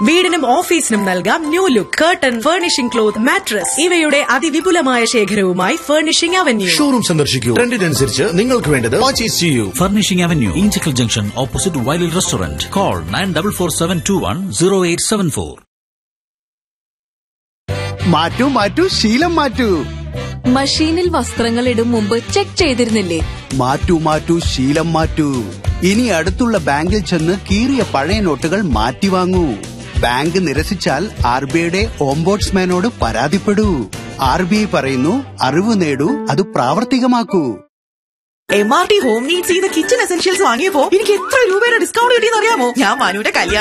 വീടിനും ഓഫീസിനും നൽകാം new look curtain furnishing cloth mattress ഇവയുടെ അതിവിപുലമായ ശേഖരവുമായി ഫർണിഷിംഗ് അവന്യൂ ഷോറൂം സന്ദർശിക്കൂ ട്രെൻഡിനനുസരിച്ച് നിങ്ങൾക്ക് വേണ്ടത് പർച്ചേസ് ചെയ്യൂ Furnishing Avenue, Inchicle Junction, opposite Wiley Restaurant. Call 9447210874. മാറ്റൂ മാറ്റൂ ശീലം മാറ്റൂ മഷീനിൽ വസ്ത്രങ്ങൾ ഇടും മുമ്പ് ചെക്ക് ചെയ്തിരുന്നില്ലേ മാറ്റൂ മാറ്റൂ ശീലം മാറ്റൂ ഇനി അടുത്തുള്ള ബാങ്കിൽ ചെന്ന് കീറിയ പഴയ നോട്ടുകൾ മാറ്റി വാങ്ങൂ ബാങ്ക് നിരസിച്ചാൽ ആർ ബി ഐയുടെ ഓംബോഡ്സ്മാനോട് പരാതിപ്പെടൂ ആർ ബി ഐ പറയുന്നു അറിവ് നേടൂ അത് പ്രാവർത്തികമാക്കൂ M R T home needs ചെയ്ത കിച്ചൺ എസെൻഷ്യൽസ് വാങ്ങിയപ്പോ എനിക്ക് എത്ര രൂപയുടെ ഡിസ്കൗണ്ട് കിട്ടിയെന്ന് അറിയാമോ ഞാൻ മാനുവിന്റെ കല്യാണം